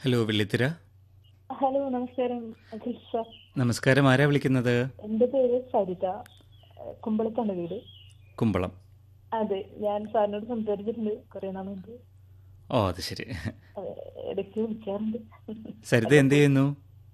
Hello വെള്ളിത്തിര hello നമസ്കാരം Akhil sir നമസ്കാരം ആരാ വിളിക്കുന്നത് എന്റെ പേര് സരിത ഏഹ് കുമ്പളത്താണ് വീട് കുമ്പളം അതെ ഞാൻ സാറിനോട് സംസാരിച്ചിട്ടുണ്ട് കുറെ നാൾ മുമ്പ് ഓ അത് ശരി അതെ, ഇടയ്ക്ക് വിളിക്കാറുണ്ട് സരിത എന്ത് ചെയ്യുന്നു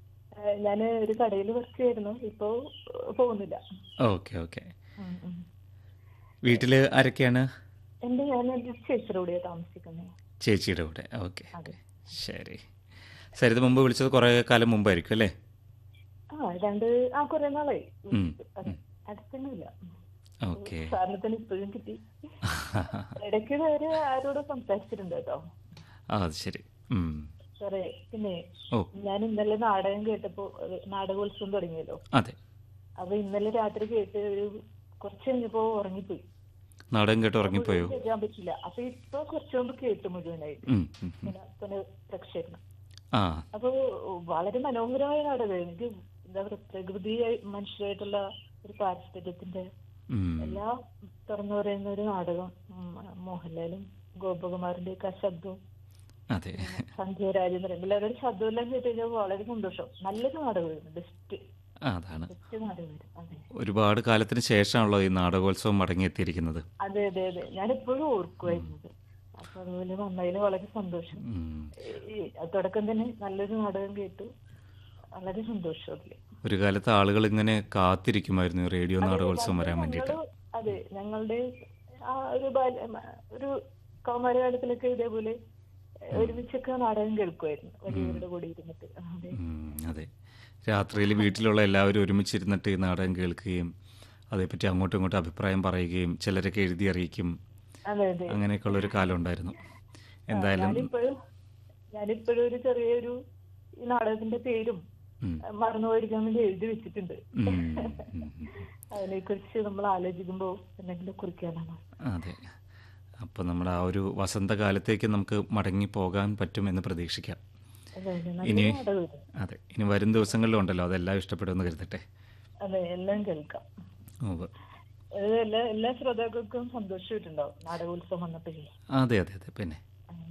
ഞാൻ ഒരു കടയിൽ വർക്ക് ചെയ്യായിരുന്നു ഇപ്പോ ഏഹ് പോകുന്നില്ല ഓക്കെ ഓക്കെ ഉം, ഉം. വീട്ടിൽ ആരൊക്കെയാണ് എന്റെ ഞാൻ എന്റെ ചേച്ചിയുടെ കൂടെയാണ് താമസിക്കുന്നത് ചേച്ചിയുടെ കൂടെ ഓക്കെ ഓക്കെ ശരി സരിത മുമ്പ് വിളിച്ചത് കുറേ കാലം മുമ്പായിരിക്കും അല്ലേ ആ രണ്ട് ആ കുറെ നാളായി ഉം, അതെ, അടുത്തൊന്നുമില്ല ഓക്കെ സാറിനെ തന്നെ ഇപ്പോഴും കിട്ടി ഇടയ്ക്ക് വേറെ ആരോടും സംസാരിച്ചിട്ടുണ്ട് കേട്ടോ ആ അത് ശരി ഉം. സാറേ പിന്നെ ഓ ഞാൻ ഇന്നലെ നാടകം കേട്ടപ്പോ അത് നാടകോത്സവം തുടങ്ങിയല്ലോ അതെ അപ്പൊ ഇന്നലെ രാത്രി കേട്ട് ഒരു കുറച്ച് കഴിഞ്ഞപ്പോ ഉറങ്ങിപ്പോയി നാടകം കേട്ട് ഉറങ്ങിപ്പോയോ മുഴുവൻ കേൾക്കാൻ പറ്റില്ല അപ്പൊ ഇപ്പൊ കുറച്ചു മുമ്പ് കേട്ടു മുഴുവനായിട്ട് ഉം, ഉം, ഉം. ഇങ്ങനെ പുനഃപ്രക്ഷേപണം ആ അപ്പൊ വളരെ മനോഹരമായ നാടകം എനിക്ക് എന്താ പറയുക പ്രകൃതി മനുഷ്യരായിട്ടുള്ള ഒരു പാരസ്പര്യത്തിന്റെ ഉം. എല്ലാം തുറന്നു പറയുന്ന ഒരു നാടകം ഉം, മോഹൻലാലും ഗോപകുമാറിന്റെ ഒക്കെ ആ ശബ്ദവും അതെ സന്ധ്യ രാജേന്ദ്രൻ എല്ലാവരുടെ ശബ്ദമെല്ലാം കേട്ട് കഴിഞ്ഞാൽ വളരെ സന്തോഷം നല്ലൊരു നാടകമായിരുന്നു ബെസ്റ്റ് ആ, അതാണ് ബെസ്റ്റ് നാടകമായിരുന്നു അതെ ഒരുപാട് കാലത്തിന് ശേഷമാണല്ലോ ഈ നാടകോത്സവം മടങ്ങിയെത്തിയിരിക്കുന്നത് അതെ അതെ അതെ ഞാൻ എപ്പോഴും ഓർക്കുമായിരുന്നത് അപ്പൊ അതുപോലെ വന്നതിൽ വളരെ സന്തോഷം ഉം. ഈ തുടക്കം തന്നെ നല്ലൊരു നാടകം കേട്ടു വളരെ സന്തോഷം അതില് ഒരു കാലത്ത് ആളുകൾ ഇങ്ങനെ കാത്തിരിക്കുമായിരുന്നു ഈ റേഡിയോ നാടകോത്സവം വരാൻ വേണ്ടിയിട്ട് ഞങ്ങള് അതെ ഞങ്ങളുടെ ആ ഒരു ബാല്യ മ- ഒരു കൗമാരകാലത്തിലൊക്കെ ഇതേപോലെ ഒരുമിച്ചൊക്കെ നാടകം കേൾക്കുമായിരുന്നു വലിയവരുടെ കൂടെ ഇരുന്നിട്ട് അതെ ഉം, അതെ രാത്രിയിൽ വീട്ടിലുള്ള എല്ലാവരും ഒരുമിച്ചിരുന്നിട്ട് ഈ നാടകം കേൾക്കുകയും അതേപ്പറ്റി അങ്ങോട്ടും ഇങ്ങോട്ടും അഭിപ്രായം പറയുകയും ചിലരൊക്കെ എഴുതി അറിയിക്കും അതെ അതെ അങ്ങനെയൊക്കെയുള്ള ഒരു കാലം ഉണ്ടായിരുന്നു എന്തായാലും ഞാനിപ്പോഴും ഞാനിപ്പോഴും ഒരു ചെറിയൊരു ഈ നാടകത്തിന്റെ പേരും ഉം, മറന്നു പോയിരിക്കാൻ വേണ്ടി എഴുതി വെച്ചിട്ടുണ്ട് ഉം, ഉം, ഉം. അതിനെ കുറിച്ച് നമ്മൾ ആലോചിക്കുമ്പോൾ എന്തെങ്കിലും കുറിക്കാനാണ് അതെ അപ്പോൾ നമ്മുടെ ആ ഒരു വസന്തകാലത്തേക്ക് നമുക്ക് മടങ്ങി പോകാൻ പറ്റുമെന്ന് പ്രതീക്ഷിക്കാം അതെ അതെ നല്ല ഇനി നാടകമായിരുന്നു അതെ ഇനി വരും ദിവസങ്ങളിലും ഉണ്ടല്ലോ അതെല്ലാം ഇഷ്ടപ്പെടുമെന്ന് കരുതട്ടെ അതെ എല്ലാം കേൾക്കാം ഉവ്വ്. അത് എല്ലാ എല്ലാ ശ്രോതാക്കൾക്കും സന്തോഷമായിട്ടുണ്ടാവും നാടകോത്സവം വന്നപ്പോഴേ അതെ അതെ അതെ പിന്നെ അങ്ങനെ.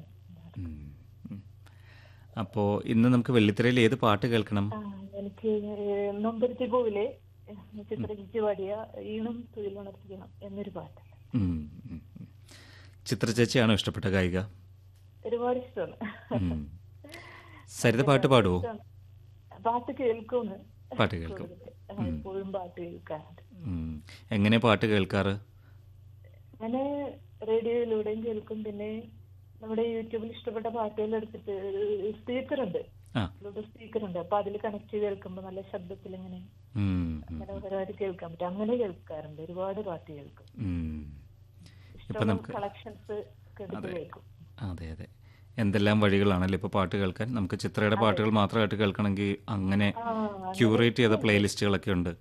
അപ്പോൾ ഇന്ന് നമുക്ക് വെള്ളിത്തിരയിൽ ഏത് പാട്ട് കേൾക്കണം ആ, എനിക്ക് നൊമ്പരത്തി പോവിലെ ചിത്രചിച്ച് പാടിയ ഈണം തൊഴിലുണർത്തിക്കണം എന്നൊരു പാട്ട് ഉം, ഉം, ഉം. ചിത്ര ചേച്ചിയാണോ ഇഷ്ടപ്പെട്ട ഗായിക ഒരുപാട് ഇഷ്ടമാണ് ഉം. സരിത പാട്ട് പാടുവോ പാട്ട് കേൾക്കുമെന്ന് പാട്ട് കേൾക്കും എപ്പോഴും പാട്ട് കേൾക്കാറുണ്ട് ഉം. എങ്ങനെ പാട്ട് കേൾക്കാറ് ഞാന് റേഡിയോയിലൂടെയും കേൾക്കും പിന്നെ നമ്മുടെ യൂട്യൂബിൽ ഇഷ്ടപ്പെട്ട പാട്ടുകൾ എടുത്തിട്ട് സ്പീക്കർ ഉണ്ട് ആ സ്പീക്കർ ഉണ്ട് അപ്പൊ അതിൽ കണക്ട് ചെയ്ത് കേൾക്കുമ്പോൾ നല്ല ശബ്ദത്തിൽ ഇങ്ങനെ ഉം, ഉം, മനോഹരമായിട്ട് കേൾക്കാൻ പറ്റും അങ്ങനെ കേൾക്കാറുണ്ട് ഒരുപാട് പാട്ട് കേൾക്കും ഉം. ഇപ്പൊ ഇഷ്ടമുള്ള നമുക്ക് കളക്ഷൻസ് ഒക്കെ എടുത്ത് കേൾക്കും അതെ അതെ എന്തെല്ലാം വഴികളാണല്ലോ ഇപ്പോൾ പാട്ട് കേൾക്കാൻ നമുക്ക് ചിത്രയുടെ പാട്ടുകൾ മാത്രമായിട്ട് കേൾക്കണമെങ്കിൽ അങ്ങനെ ആ ക്യൂറേറ്റ് ചെയ്ത പ്ലേലിസ്റ്റുകളൊക്കെ ഉണ്ട്